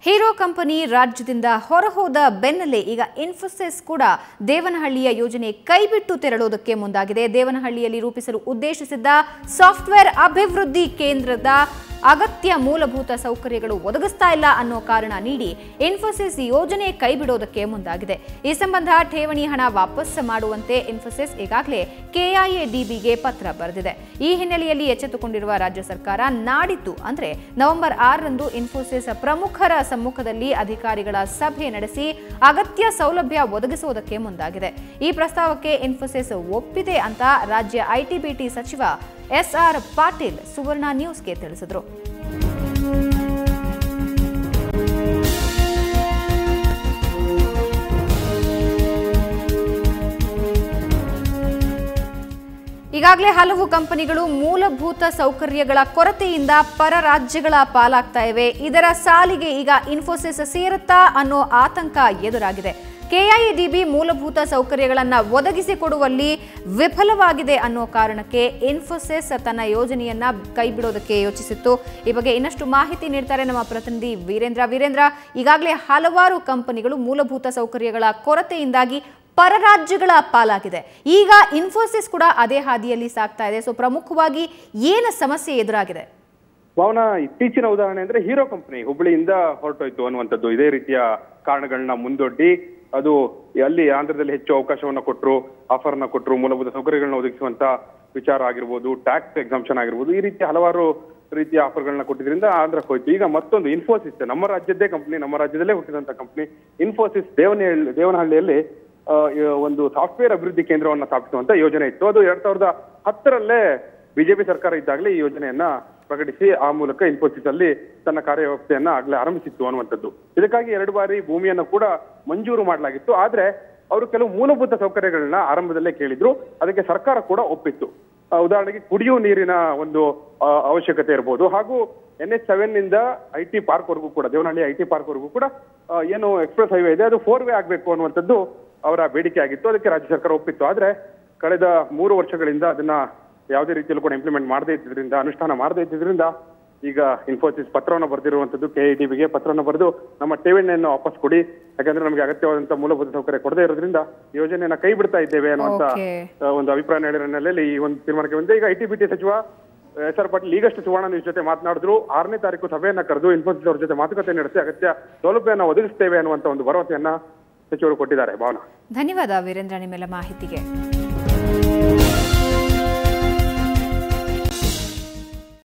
Hero company ರಾಜ್ಯದಿಂದ ಹೊರಹೋದ ಬೆನ್ನಲ್ಲೇ ಈಗ ಇನ್ಫೋಸಿಸ್ ಕೂಡ ದೇವನಹಳ್ಳಿಯ ಯೋಜನೆ ಕೈಬಿಟ್ಟು ತೆರಳೋದಕ್ಕೆ ಮುಂದಾಗಿದೆ ದೇವನಹಳ್ಳಿಯಲ್ಲಿ ರೂಪಿಸಲು ಉದ್ದೇಶಿಸಿದ್ದ ಸಾಫ್ಟ್ವೇರ್ ಅಭಿವೃದ್ಧಿ ಕೇಂದ್ರದ ಅಗತ್ಯ ಮೂಲಭೂತ ಸೌಕರ್ಯಗಳು ಒದಗಿಸ್ತಾ ಇಲ್ಲ ಅನ್ನೋ ಕಾರಣ ನೀಡಿ ಇನ್ಫೋಸಿಸ್ ಯೋಜನೆ ಕೈಬಿಡೋದಕ್ಕೆ ಮುಂದಾಗಿದೆ ಈ ಸಂಬಂಧ ಠೇವಣಿ ಹಣ ವಾಪಸ್ ಮಾಡುವಂತೆ ಇನ್ಫೋಸಿಸ್ ಈಗಾಗಲೇ ಕೆಐಎಡಿಬಿಗೆ ಪತ್ರ ಬರೆದಿದೆ ಈ ಹಿನ್ನೆಲೆಯಲ್ಲಿ ಎಚ್ಚೆತ್ತುಕೊಂಡಿರುವ ರಾಜ್ಯ ಸರ್ಕಾರ ನಾಡಿದ್ದು ಅಂದ್ರೆ ನವೆಂಬರ್ ಆರರಂದು ಇನ್ಫೋಸಿಸ್ ಪ್ರಮುಖರ ಸಮ್ಮುಖದಲ್ಲಿ ಅಧಿಕಾರಿಗಳ ಸಭೆ ನಡೆಸಿ ಅಗತ್ಯ ಸೌಲಭ್ಯ ಒದಗಿಸುವುದಕ್ಕೆ ಮುಂದಾಗಿದೆ ಈ ಪ್ರಸ್ತಾವಕ್ಕೆ ಇನ್ಫೋಸಿಸ್ ಒಪ್ಪಿದೆ ಅಂತ ರಾಜ್ಯ ಐಟಿಬಿಟಿ ಸಚಿವ ಎಸ್ಆರ್ ಪಾಟೀಲ್ ಸುವರ್ಣ ನ್ಯೂಸ್ಗೆ ತಿಳಿಸಿದರು ಈಗಾಗಲೇ ಹಲವು ಕಂಪನಿಗಳು ಮೂಲಭೂತ ಸೌಕರ್ಯಗಳ ಕೊರತೆಯಿಂದ ಪರ ರಾಜ್ಯಗಳ ಪಾಲಾಗ್ತಾ ಇವೆ ಇದರ ಸಾಲಿಗೆ ಈಗ ಇನ್ಫೋಸಿಸ್ ಸೇರುತ್ತಾ ಅನ್ನೋ ಆತಂಕ ಎದುರಾಗಿದೆ ಕೆಐಡಿಬಿ ಮೂಲಭೂತ ಸೌಕರ್ಯಗಳನ್ನು ಒದಗಿಸಿಕೊಡುವಲ್ಲಿ ವಿಫಲವಾಗಿದೆ ಅನ್ನೋ ಕಾರಣಕ್ಕೆ ಇನ್ಫೋಸಿಸ್ ತನ್ನ ಯೋಜನೆಯನ್ನ ಕೈಬಿಡೋದಕ್ಕೆ ಯೋಚಿಸಿತ್ತು ಈ ಬಗ್ಗೆ ಇನ್ನಷ್ಟು ಮಾಹಿತಿ ನೀಡ್ತಾರೆ ನಮ್ಮ ಪ್ರತಿನಿಧಿ ವೀರೇಂದ್ರ ವೀರೇಂದ್ರ ಈಗಾಗಲೇ ಹಲವಾರು ಕಂಪನಿಗಳು ಮೂಲಭೂತ ಸೌಕರ್ಯಗಳ ಕೊರತೆಯಿಂದಾಗಿ ಪರರಾಜ್ಯಗಳ ಪಾಲಾಗಿದೆ ಈಗ ಇನ್ಫೋಸಿಸ್ ಕೂಡ ಅದೇ ಹಾದಿಯಲ್ಲಿ ಸಾಗ್ತಾ ಇದೆ ಸೊ ಪ್ರಮುಖವಾಗಿ ಏನು ಸಮಸ್ಯೆ ಎದುರಾಗಿದೆ ಭಾವನ ಇತ್ತೀಚಿನ ಉದಾಹರಣೆ ಅಂದ್ರೆ ಹೀರೋ ಕಂಪನಿ ಹುಬ್ಬಳ್ಳಿಯಿಂದ ಹೊರಟೋಯ್ತು ಅನ್ನುವಂಥದ್ದು ಇದೇ ರೀತಿಯ ಕಾರಣಗಳನ್ನ ಮುಂದೊಡ್ಡಿ ಅದು ಅಲ್ಲಿ ಆಂಧ್ರದಲ್ಲಿ ಹೆಚ್ಚು ಅವಕಾಶವನ್ನ ಕೊಟ್ಟರು ಆಫರ್ನ ಕೊಟ್ಟರು ಮೂಲಭೂತ ಸೌಕರ್ಯಗಳನ್ನ ಒದಗಿಸುವಂತ ವಿಚಾರ ಆಗಿರ್ಬೋದು ಟ್ಯಾಕ್ಸ್ ಎಕ್ಸಾಮ್ಷನ್ ಆಗಿರ್ಬೋದು ಈ ರೀತಿ ಹಲವಾರು ರೀತಿಯ ಆಫರ್ಗಳನ್ನ ಕೊಟ್ಟಿದ್ರಿಂದ ಆಂಧ್ರಕ್ಕೆ ಹೋಯ್ತು ಈಗ ಮತ್ತೊಂದು ಇನ್ಫೋಸಿಸ್ ನಮ್ಮ ರಾಜ್ಯದ್ದೇ ಕಂಪನಿ ನಮ್ಮ ರಾಜ್ಯದಲ್ಲೇ ಹುಟ್ಟಿದಂತ ಕಂಪನಿ ಇನ್ಫೋಸಿಸ್ ದೇವನಹಳ್ಳಿ ದೇವನಹಳ್ಳಿಯಲ್ಲಿ ಆ, ಈ ಒಂದು ಸಾಫ್ಟ್ವೇರ್ ಅಭಿವೃದ್ಧಿ ಕೇಂದ್ರವನ್ನ ಸ್ಥಾಪಿಸುವಂತ ಯೋಜನೆ ಇತ್ತು ಅದು ಎರಡ್ ಸಾವಿರದ ಹತ್ತರಲ್ಲೇ ಬಿಜೆಪಿ ಸರ್ಕಾರ ಇದ್ದಾಗಲೇ ಈ ಯೋಜನೆಯನ್ನ ಪ್ರಕಟಿಸಿ ಆ ಮೂಲಕ ಇನ್ಫೋಸಿಸ್ ಅಲ್ಲಿ ತನ್ನ ಕಾರ್ಯವ್ಯವಸ್ಥೆಯನ್ನ ಆಗ್ಲೇ ಆರಂಭಿಸಿತ್ತು ಅನ್ನುವಂಥದ್ದು ಇದಕ್ಕಾಗಿ ಎರಡು ಬಾರಿ ಭೂಮಿಯನ್ನ ಕೂಡ ಮಂಜೂರು ಮಾಡಲಾಗಿತ್ತು ಆದ್ರೆ ಅವರು ಕೆಲವು ಮೂಲಭೂತ ಸೌಕರ್ಯಗಳನ್ನ ಆರಂಭದಲ್ಲೇ ಕೇಳಿದ್ರು ಅದಕ್ಕೆ ಸರ್ಕಾರ ಕೂಡ ಒಪ್ಪಿತ್ತು ಆ, ಉದಾಹರಣೆಗೆ ಕುಡಿಯುವ ನೀರಿನ ಒಂದು ಆ, ಅವಶ್ಯಕತೆ ಇರಬಹುದು ಹಾಗೂ ಎನ್ ಎಚ್ ಸೆವೆನ್ ನಿಂದ ಐ ಟಿ ಪಾರ್ಕ್ ವರೆಗೂ ಕೂಡ ದೇವನಹಳ್ಳಿ ಐ ಟಿ ಪಾರ್ಕ್ ವರೆಗೂ ಕೂಡ ಆ, ಏನು ಎಕ್ಸ್ಪ್ರೆಸ್ ಹೈವೇ ಇದೆ ಅದು ಫೋರ್ ವೇ ಆಗ್ಬೇಕು ಅನ್ನುವಂಥದ್ದು ಅವರ ಬೇಡಿಕೆ ಆಗಿತ್ತು ಅದಕ್ಕೆ ರಾಜ್ಯ ಸರ್ಕಾರ ಒಪ್ಪಿತ್ತು ಆದ್ರೆ ಕಳೆದ ಮೂರು ವರ್ಷಗಳಿಂದ ಅದನ್ನ ಯಾವುದೇ ರೀತಿಯಲ್ಲೂ ಕೂಡ ಇಂಪ್ಲಿಮೆಂಟ್ ಮಾಡದೇ ಇದ್ದಿದ್ರಿಂದ ಅನುಷ್ಠಾನ ಮಾಡದೇ ಇದ್ದಿದ್ರಿಂದ ಈಗ ಇನ್ಫೋಸಿಸ್ ಪತ್ರವನ್ನು ಬರೆದಿರುವಂತದ್ದು ಕೆಐಡಿಬಿಗೆ ಪತ್ರವನ್ನು ಬರೆದು ನಮ್ಮ ಠೇವಣಿಯನ್ನು ವಾಪಸ್ ಕೊಡಿ ಯಾಕಂದ್ರೆ ನಮಗೆ ಅಗತ್ಯವಾದಂತಹ ಮೂಲಭೂತ ಸೌಕರ್ಯ ಕೊಡದೇ ಇರೋದ್ರಿಂದ ಯೋಜನೆಯನ್ನ ಕೈ ಬಿಡ್ತಾ ಇದ್ದೇವೆ ಅನ್ನುವಂತ Okay. ಆ, ಒಂದು ಅಭಿಪ್ರಾಯ ಹೇಳಿರೋ ಹಿನ್ನೆಲೆಯಲ್ಲಿ ಈ ಒಂದು ತೀರ್ಮಾನಕ್ಕೆ ಬಂದಿದೆ ಈಗ ಐಟಿ ಬಿಟಿ ಸಚಿವ ಎಸ್ ಆರ್ ಪಾಟೀಲ್ ಈಗಷ್ಟು ಸುವರ್ಣ ನ್ಯೂಸ್ ಜೊತೆ ಮಾತನಾಡಿದ್ರು ಆರನೇ ತಾರೀಕು ಸಭೆಯನ್ನ ಕರೆದು ಇನ್ಫೋಸಿಸ್ ಅವ್ರ ಜೊತೆ ಮಾತುಕತೆ ನಡೆಸಿ ಅಗತ್ಯ ಸೌಲಭ್ಯವನ್ನು ಒದಗಿಸ್ತೇವೆ ಅನ್ನುವಂತ ಒಂದು ಭರವಸೆಯನ್ನ ಸಚಿವರು ಕೊಟ್ಟಿದ್ದಾರೆ ಭಾವನಾ ಧನ್ಯವಾದ ವೀರೇಂದ್ರ ನಿಮ್ಮೆಲ್ಲ ಮಾಹಿತಿಗೆ